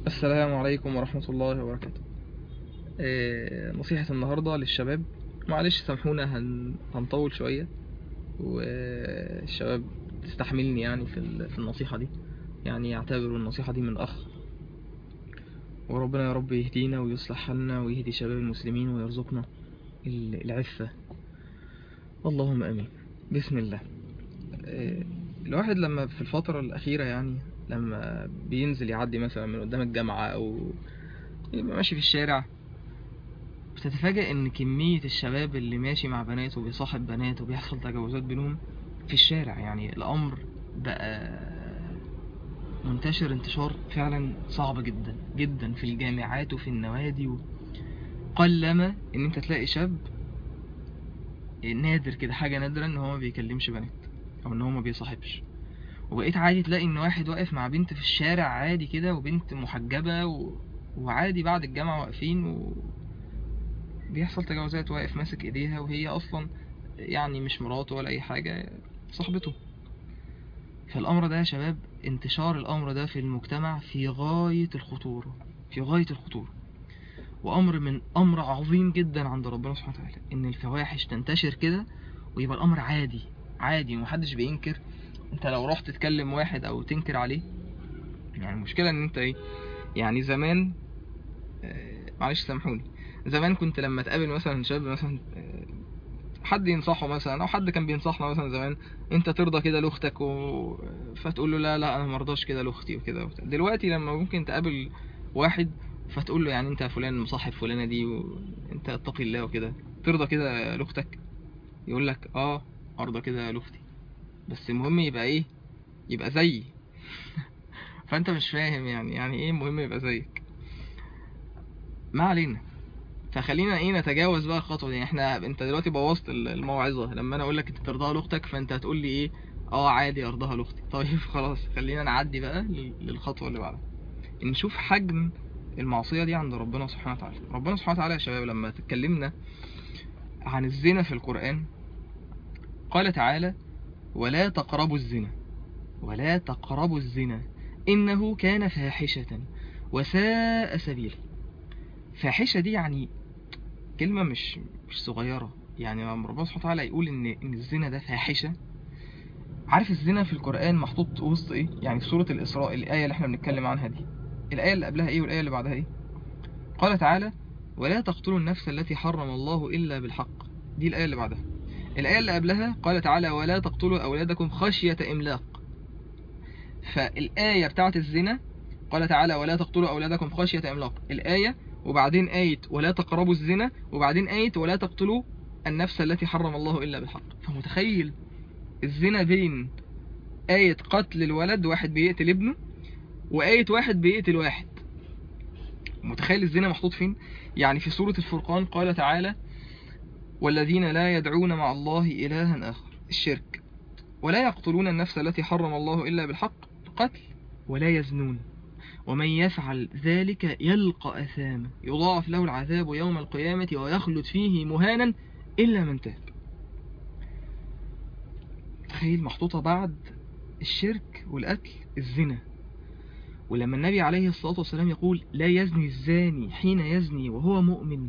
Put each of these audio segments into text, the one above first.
السلام عليكم ورحمة الله وبركاته آه، نصيحة النهاردة للشباب معلش سامحونا هن... هنطول شوية والشباب تستحملني يعني في ال- في النصيحة دي يعني يعتبروا النصيحة دي من أخ وربنا يا رب يهدينا ويصلح حالنا ويهدي شباب المسلمين ويرزقنا ال- العفة اللهم آمين بسم الله آه، الواحد لما في الفترة الأخيرة يعني لما بينزل يعدي مثلا من قدام الجامعة أو يبقى ماشي في الشارع بتتفاجأ إن كمية الشباب اللي ماشي مع بنات وبيصاحب بنات وبيحصل تجاوزات بينهم في الشارع يعني الأمر بقى منتشر انتشار فعلا صعب جدا جدا في الجامعات وفي النوادي و... قلما إن أنت تلاقي شاب نادر كده حاجة نادرة إن هو ما بيكلمش بنات أو إن هو ما بيصاحبش وبقيت عادي تلاقي ان واحد واقف مع بنت في الشارع عادي كده وبنت محجبة و... وعادي بعد الجامعة واقفين و... بيحصل تجاوزات واقف ماسك ايديها وهي اصلا يعني مش مراته ولا اي حاجة صاحبته فالامر ده يا شباب انتشار الامر ده في المجتمع في غاية الخطورة في غاية الخطورة وامر من امر عظيم جدا عند ربنا سبحانه وتعالى ان الفواحش تنتشر كده ويبقى الامر عادي عادي ومحدش بينكر انت لو رحت تكلم واحد او تنكر عليه يعني المشكلة ان انت ايه يعني زمان آه، معلش سامحوني زمان كنت لما تقابل مثلا شاب مثلا آه، حد ينصحه مثلا او حد كان بينصحنا مثلا زمان انت ترضى كده لاختك و... فتقول له لا لا انا مرضاش كده لاختي وكده وبتاع. دلوقتي لما ممكن تقابل واحد فتقول له يعني انت فلان مصاحب فلانة دي وانت اتقي الله وكده ترضى كده لاختك يقول لك اه ارضى كده لاختي بس المهم يبقى ايه يبقى زيي فانت مش فاهم يعني يعني ايه مهم يبقى زيك ما علينا فخلينا ايه نتجاوز بقى الخطوه دي احنا انت دلوقتي بوظت ال- الموعظه لما انا اقول لك انت ترضاها لاختك فانت هتقول لي ايه اه عادي ارضاها لاختي طيب خلاص خلينا نعدي بقى لل- للخطوه اللي بعدها نشوف حجم المعصيه دي عند ربنا سبحانه وتعالى ربنا سبحانه وتعالى يا شباب لما تكلمنا عن الزنا في القران قال تعالى ولا تقربوا الزنا ولا تقربوا الزنا إنه كان فاحشة وساء سبيلا فاحشة دي يعني كلمة مش مش صغيرة يعني لما ربنا سبحانه وتعالى يقول إن إن الزنا ده فاحشة عارف الزنا في القرآن محطوط وسط إيه؟ يعني في سورة الإسراء الآية اللي إحنا بنتكلم عنها دي الآية اللي قبلها إيه والآية اللي بعدها إيه؟ قال تعالى ولا تقتلوا النفس التي حرم الله إلا بالحق دي الآية اللي بعدها الآية اللي قبلها قال تعالى ولا تقتلوا أولادكم خشية إملاق فالآية بتاعت الزنا قال تعالى ولا تقتلوا أولادكم خشية إملاق الآية وبعدين آية ولا تقربوا الزنا وبعدين آية ولا تقتلوا النفس التي حرم الله إلا بالحق فمتخيل الزنا بين آية قتل الولد واحد بيقتل ابنه وآية واحد بيقتل واحد متخيل الزنا محطوط فين يعني في سورة الفرقان قال تعالى والذين لا يدعون مع الله إلها آخر الشرك ولا يقتلون النفس التي حرم الله إلا بالحق القتل ولا يزنون ومن يفعل ذلك يلقى أثاما يضاعف له العذاب يوم القيامة ويخلد فيه مهانا إلا من تاب تخيل محطوطة بعد الشرك والقتل الزنا ولما النبي عليه الصلاة والسلام يقول لا يزني الزاني حين يزني وهو مؤمن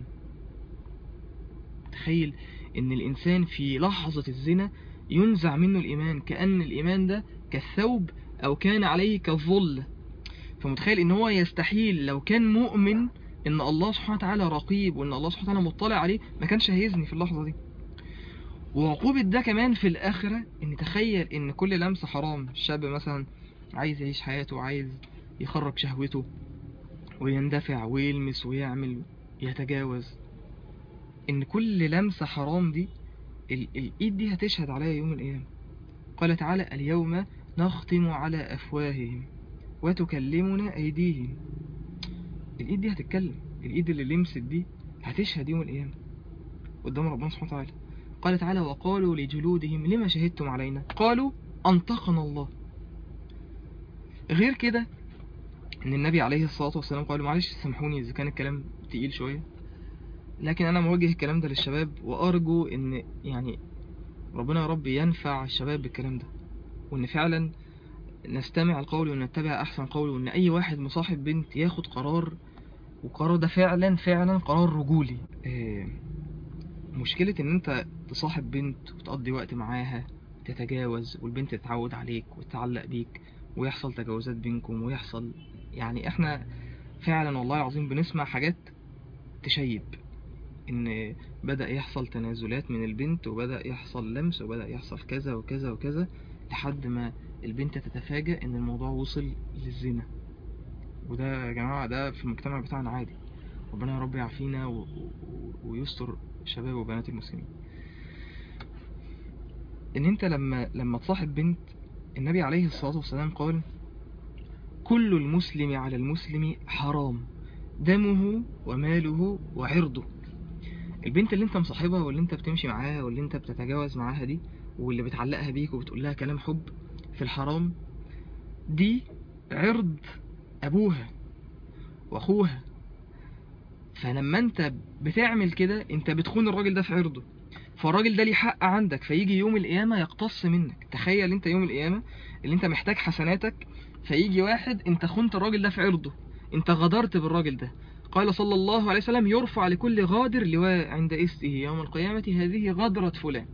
تخيل ان الانسان في لحظة الزنا ينزع منه الايمان كأن الايمان ده كالثوب او كان عليه كالظل فمتخيل ان هو يستحيل لو كان مؤمن ان الله سبحانه وتعالى رقيب وان الله سبحانه وتعالى مطلع عليه ما كانش هيزني في اللحظة دي وعقوبة ده كمان في الآخرة إن تخيل إن كل لمسة حرام الشاب مثلا عايز يعيش حياته وعايز يخرج شهوته ويندفع ويلمس ويعمل يتجاوز إن كل لمسة حرام دي ال- الإيد دي هتشهد عليها يوم القيامة قال تعالى اليوم نختم على أفواههم وتكلمنا أيديهم الإيد دي هتتكلم الإيد اللي لمست دي هتشهد يوم القيامة قدام ربنا سبحانه وتعالى قال تعالى وقالوا لجلودهم لما شهدتم علينا قالوا أنطقنا الله غير كده ان النبي عليه الصلاة والسلام قال معلش سامحوني اذا كان الكلام تقيل شوية لكن انا موجه الكلام ده للشباب وارجو ان يعني ربنا يا رب ينفع الشباب بالكلام ده وان فعلا نستمع القول ونتبع احسن قول وان اي واحد مصاحب بنت ياخد قرار والقرار ده فعلا فعلا قرار رجولي آه، مشكلة ان انت تصاحب بنت وتقضي وقت معاها تتجاوز والبنت تتعود عليك وتتعلق بيك ويحصل تجاوزات بينكم ويحصل يعني احنا فعلا والله العظيم بنسمع حاجات تشيب ان بدأ يحصل تنازلات من البنت وبدأ يحصل لمس وبدأ يحصل كذا وكذا وكذا لحد ما البنت تتفاجأ ان الموضوع وصل للزنا وده يا جماعة ده في المجتمع بتاعنا عادي ربنا يا رب يعافينا و... و... ويستر شباب وبنات المسلمين ان انت لما لما تصاحب بنت النبي عليه الصلاة والسلام قال كل المسلم على المسلم حرام دمه وماله وعرضه البنت اللي انت مصاحبها واللي انت بتمشي معاها واللي انت بتتجاوز معاها دي واللي بتعلقها بيك وبتقول لها كلام حب في الحرام دي عرض ابوها واخوها فلما انت بتعمل كده انت بتخون الراجل ده في عرضه فالراجل ده ليه حق عندك فيجي يوم القيامة يقتص منك تخيل انت يوم القيامة اللي انت محتاج حسناتك فيجي واحد انت خنت الراجل ده في عرضه انت غدرت بالراجل ده قال صلى الله عليه وسلم يرفع لكل غادر لواء عند استه يوم القيامة هذه غدرة فلان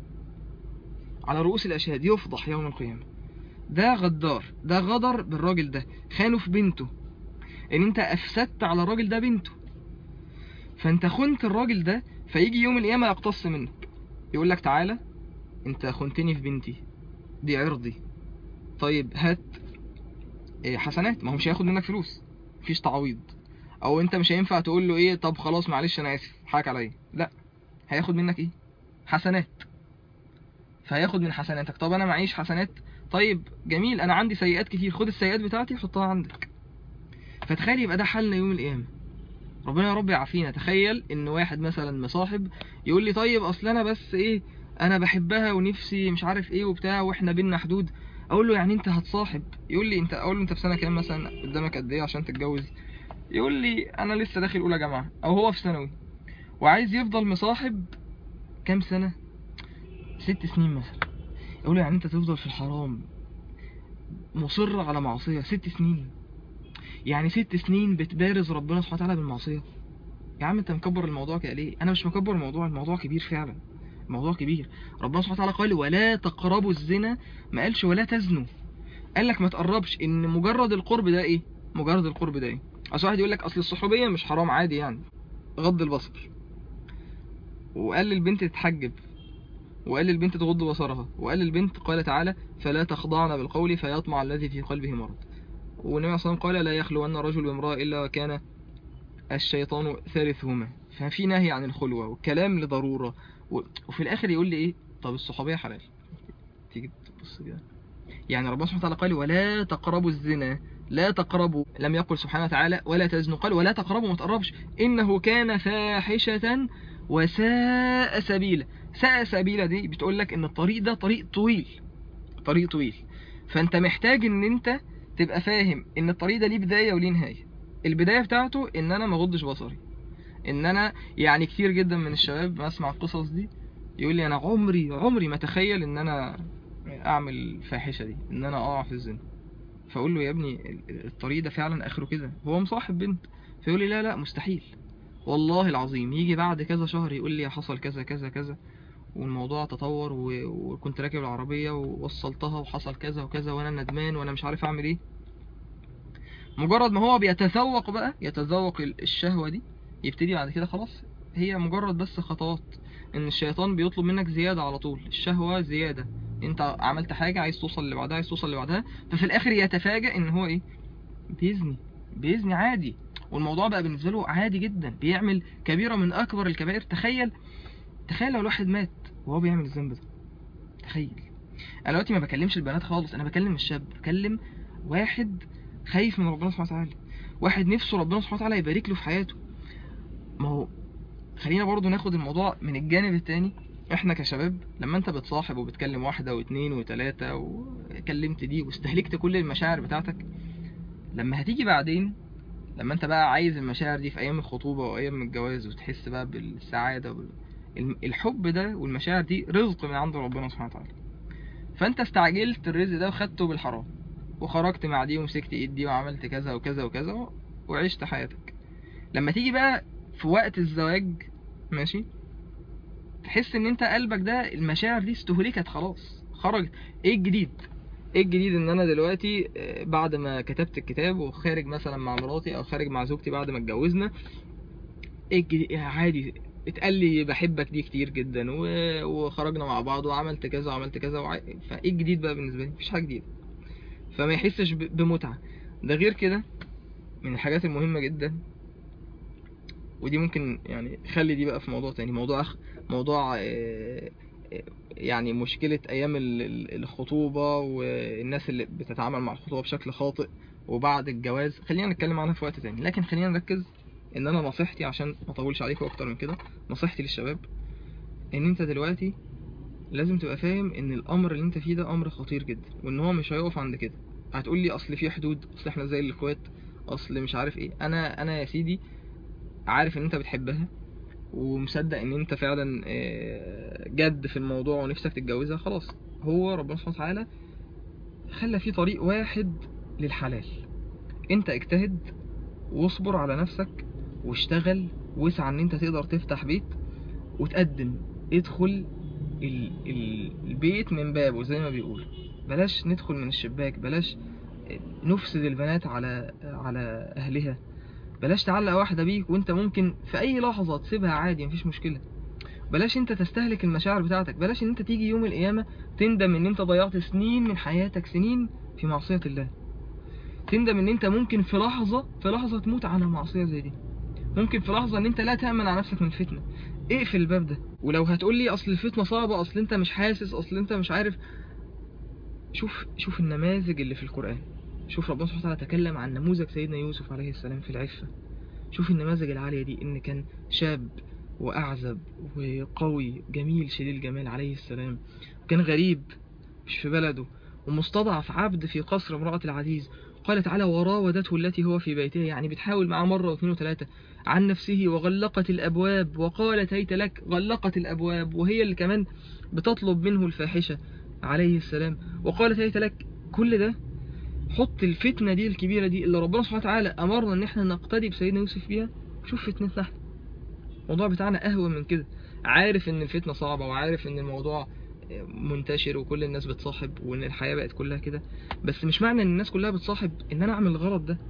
على رؤوس الأشهاد يفضح يوم القيامة ده غدار ده غدر بالراجل ده خانه في بنته ان انت افسدت على الراجل ده بنته فانت خنت الراجل ده فيجي يوم القيامة يقتص منك يقول لك تعالى انت خنتني في بنتي دي عرضي طيب هات إيه حسنات ما هو مش هياخد منك فلوس مفيش تعويض او انت مش هينفع تقول له ايه طب خلاص معلش انا اسف حقك عليا لا هياخد منك ايه حسنات فهياخد من حسناتك طب انا معيش حسنات طيب جميل انا عندي سيئات كتير خد السيئات بتاعتي حطها عندك فتخيل يبقى ده حلنا يوم القيامه ربنا يا رب يعافينا تخيل ان واحد مثلا مصاحب يقول لي طيب اصل انا بس ايه انا بحبها ونفسي مش عارف ايه وبتاع واحنا بينا حدود اقول له يعني انت هتصاحب يقول لي انت اقول له انت في سنه كام مثلا قدامك قد ايه عشان تتجوز يقول لي انا لسه داخل اولى جامعه او هو في ثانوي وعايز يفضل مصاحب كام سنه ست سنين مثلا يقول له يعني انت تفضل في الحرام مصر على معصيه ست سنين يعني ست سنين بتبارز ربنا سبحانه وتعالى بالمعصيه يا عم انت مكبر الموضوع كده ليه انا مش مكبر الموضوع الموضوع كبير فعلا الموضوع كبير ربنا سبحانه وتعالى قال ولا تقربوا الزنا ما قالش ولا تزنوا قال لك ما تقربش ان مجرد القرب ده ايه مجرد القرب ده ايه اصل واحد يقول لك اصل الصحوبيه مش حرام عادي يعني غض البصر وقال للبنت تتحجب وقال للبنت تغض بصرها وقال للبنت قال تعالى فلا تخضعن بالقول فيطمع الذي في قلبه مرض والنبي صلى الله عليه وسلم قال لا يخلون رجل بامرأة إلا وكان الشيطان ثالثهما ففي نهي عن الخلوة والكلام لضرورة و... وفي الآخر يقول لي إيه طب الصحوبية حلال تيجي تبص كده يعني ربنا سبحانه وتعالى قال ولا تقربوا الزنا لا تقربوا لم يقل سبحانه وتعالى ولا تزنوا قال ولا تقربوا ما تقربش إنه كان فاحشة وساء سبيلا ساء سبيلا دي بتقول لك إن الطريق ده طريق طويل طريق طويل فأنت محتاج إن أنت تبقى فاهم ان الطريق ده ليه بدايه وليه نهايه البدايه بتاعته ان انا ما اغضش بصري ان انا يعني كتير جدا من الشباب بسمع القصص دي يقول لي انا عمري عمري ما اتخيل ان انا اعمل الفاحشه دي ان انا اقع في الزنا فاقول له يا ابني الطريق ده فعلا اخره كده هو مصاحب بنت فيقول لي لا لا مستحيل والله العظيم يجي بعد كذا شهر يقول لي حصل كذا كذا كذا والموضوع تطور و... وكنت راكب العربية ووصلتها وحصل كذا وكذا وانا ندمان وانا مش عارف اعمل ايه مجرد ما هو بيتذوق بقى يتذوق الشهوة دي يبتدي بعد كده خلاص هي مجرد بس خطوات ان الشيطان بيطلب منك زيادة على طول الشهوة زيادة انت عملت حاجة عايز توصل اللي بعدها عايز توصل اللي بعدها ففي الاخر يتفاجأ ان هو ايه بيزني بيزني عادي والموضوع بقى بالنسبة له عادي جدا بيعمل كبيرة من اكبر الكبائر تخيل تخيل لو الواحد مات وهو بيعمل الذنب ده تخيل انا دلوقتي ما بكلمش البنات خالص انا بكلم الشاب بكلم واحد خايف من ربنا سبحانه وتعالى واحد نفسه ربنا سبحانه وتعالى يبارك له في حياته ما هو خلينا برضو ناخد الموضوع من الجانب التاني احنا كشباب لما انت بتصاحب وبتكلم واحدة واثنين وثلاثة وكلمت دي واستهلكت كل المشاعر بتاعتك لما هتيجي بعدين لما انت بقى عايز المشاعر دي في ايام الخطوبة وايام الجواز وتحس بقى بالسعادة وال... الحب ده والمشاعر دي رزق من عند ربنا سبحانه وتعالى فانت استعجلت الرزق ده وخدته بالحرام وخرجت مع دي ومسكت ايد دي وعملت كذا وكذا وكذا و- وعشت حياتك لما تيجي بقى في وقت الزواج ماشي تحس ان انت قلبك ده المشاعر دي استهلكت خلاص خرجت ايه الجديد ايه الجديد ان انا دلوقتي آه، بعد ما كتبت الكتاب وخارج مثلا مع مراتي او خارج مع زوجتي بعد ما اتجوزنا ايه الجديد يعني عادي اتقال لي بحبك دي كتير جدا و... وخرجنا مع بعض وعملت كذا وعملت كذا وع... فايه الجديد بقى بالنسبه لي مفيش حاجه جديده فما يحسش ب... بمتعه ده غير كده من الحاجات المهمه جدا ودي ممكن يعني خلي دي بقى في موضوع تاني موضوع أخ... موضوع آه، آه، يعني مشكلة أيام ال- ال- الخطوبة والناس اللي بتتعامل مع الخطوبة بشكل خاطئ وبعد الجواز خلينا نتكلم عنها في وقت تاني لكن خلينا نركز إن أنا نصيحتي عشان ما أطولش عليكم أكتر من كده نصيحتي للشباب إن أنت دلوقتي لازم تبقى فاهم إن الأمر اللي أنت فيه ده أمر خطير جدا وإن هو مش هيقف عند كده هتقول لي أصل في حدود أصل إحنا زي الإخوات أصل مش عارف إيه أنا أنا يا سيدي عارف إن أنت بتحبها ومصدق ان انت فعلا آه، جد في الموضوع ونفسك تتجوزها خلاص هو ربنا سبحانه وتعالى خلى في طريق واحد للحلال انت اجتهد واصبر على نفسك واشتغل واسعى ان انت تقدر تفتح بيت وتقدم ادخل ال ال البيت من بابه زي ما بيقولوا بلاش ندخل من الشباك بلاش نفسد البنات على على اهلها بلاش تعلق واحدة بيك وانت ممكن في اي لحظة تسيبها عادي مفيش مشكلة بلاش انت تستهلك المشاعر بتاعتك بلاش ان انت تيجي يوم القيامة تندم ان انت ضيعت سنين من حياتك سنين في معصية الله تندم ان انت ممكن في لحظة في لحظة تموت على معصية زي دي ممكن في لحظة ان انت لا تأمن على نفسك من الفتنة اقفل الباب ده ولو هتقول لي اصل الفتنة صعبة اصل انت مش حاسس اصل انت مش عارف شوف شوف النماذج اللي في القرآن شوف ربنا سبحانه وتعالى تكلم عن نموذج سيدنا يوسف عليه السلام في العفة شوف النماذج العالية دي ان كان شاب واعزب وقوي جميل شديد الجمال عليه السلام وكان غريب مش في بلده ومستضعف عبد في قصر امرأة العزيز قال تعالى وراودته التي هو في بيتها يعني بتحاول معاه مرة واثنين وثلاثة عن نفسه وغلقت الأبواب وقالت هيت لك غلقت الأبواب وهي اللي كمان بتطلب منه الفاحشة عليه السلام وقالت هيت لك كل ده حط الفتنة دي الكبيرة دي اللي ربنا سبحانه وتعالى أمرنا إن احنا نقتدي بسيدنا يوسف بيها شوف فتنتنا احنا الموضوع بتاعنا أهون من كده عارف إن الفتنة صعبة وعارف إن الموضوع منتشر وكل الناس بتصاحب وإن الحياة بقت كلها كده بس مش معنى إن الناس كلها بتصاحب إن أنا أعمل الغلط ده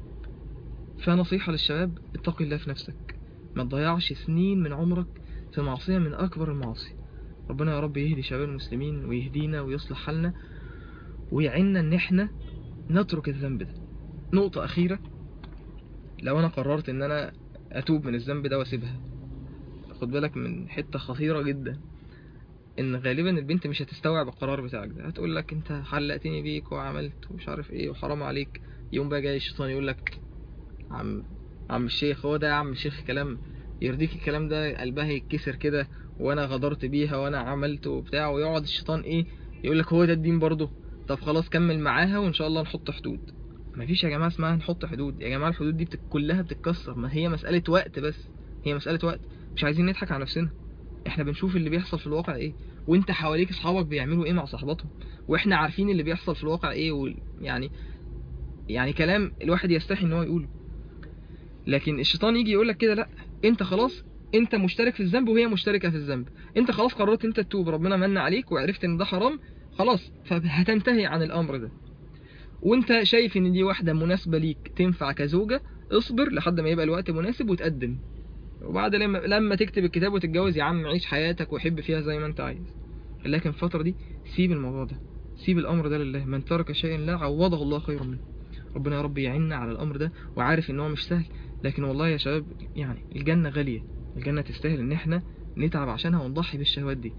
فنصيحة للشباب اتق الله في نفسك ما تضيعش سنين من عمرك في معصية من أكبر المعاصي ربنا يا رب يهدي شباب المسلمين ويهدينا ويصلح حالنا ويعيننا إن احنا نترك الذنب ده نقطة أخيرة لو أنا قررت إن أنا أتوب من الذنب ده وأسيبها خد بالك من حتة خطيرة جدا إن غالبا البنت مش هتستوعب القرار بتاعك ده هتقول لك أنت حلقتني بيك وعملت ومش عارف إيه وحرام عليك يوم بقى جاي الشيطان يقول لك عم عم الشيخ هو ده يا عم الشيخ كلام يرضيك الكلام ده قلبها يتكسر كده وانا غدرت بيها وانا عملت وبتاع ويقعد الشيطان ايه يقول لك هو ده الدين برضه طب خلاص كمل معاها وان شاء الله نحط حدود مفيش يا جماعه اسمها نحط حدود يا جماعه الحدود دي بتك... كلها بتتكسر ما هي مساله وقت بس هي مساله وقت مش عايزين نضحك على نفسنا احنا بنشوف اللي بيحصل في الواقع ايه وانت حواليك اصحابك بيعملوا ايه مع صاحباتهم واحنا عارفين اللي بيحصل في الواقع ايه وال... يعني يعني كلام الواحد يستحي ان هو يقوله لكن الشيطان يجي يقول لك كده لا انت خلاص انت مشترك في الذنب وهي مشتركه في الذنب انت خلاص قررت انت تتوب ربنا من عليك وعرفت ان ده حرام خلاص فهتنتهي عن الامر ده وانت شايف ان دي واحده مناسبه ليك تنفع كزوجه اصبر لحد ما يبقى الوقت مناسب وتقدم وبعد لما لما تكتب الكتاب وتتجوز يا عم عيش حياتك وحب فيها زي ما انت عايز لكن الفتره دي سيب الموضوع ده سيب الامر ده لله من ترك شيئا لا عوضه الله خيرا منه ربنا يا رب يعيننا على الامر ده وعارف ان هو مش سهل لكن والله يا شباب يعني الجنه غاليه الجنه تستاهل ان احنا نتعب عشانها ونضحي بالشهوات دي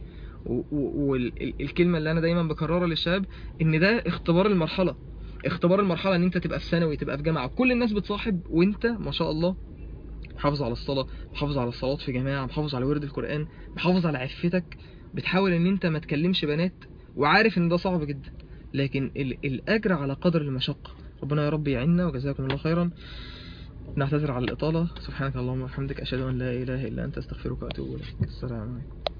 والكلمه اللي انا دايما بكررها للشباب ان ده اختبار المرحله اختبار المرحله ان انت تبقى في ثانوي تبقى في جامعه كل الناس بتصاحب وانت ما شاء الله محافظ على الصلاه محافظ على الصلاه في جماعه محافظ على ورد القران محافظ على عفتك بتحاول ان انت ما تكلمش بنات وعارف ان ده صعب جدا لكن ال- الاجر على قدر المشقه ربنا يا رب يعيننا وجزاكم الله خيرا نعتذر على الإطالة سبحانك اللهم وبحمدك أشهد أن لا إله إلا أنت أستغفرك وأتوب إليك السلام عليكم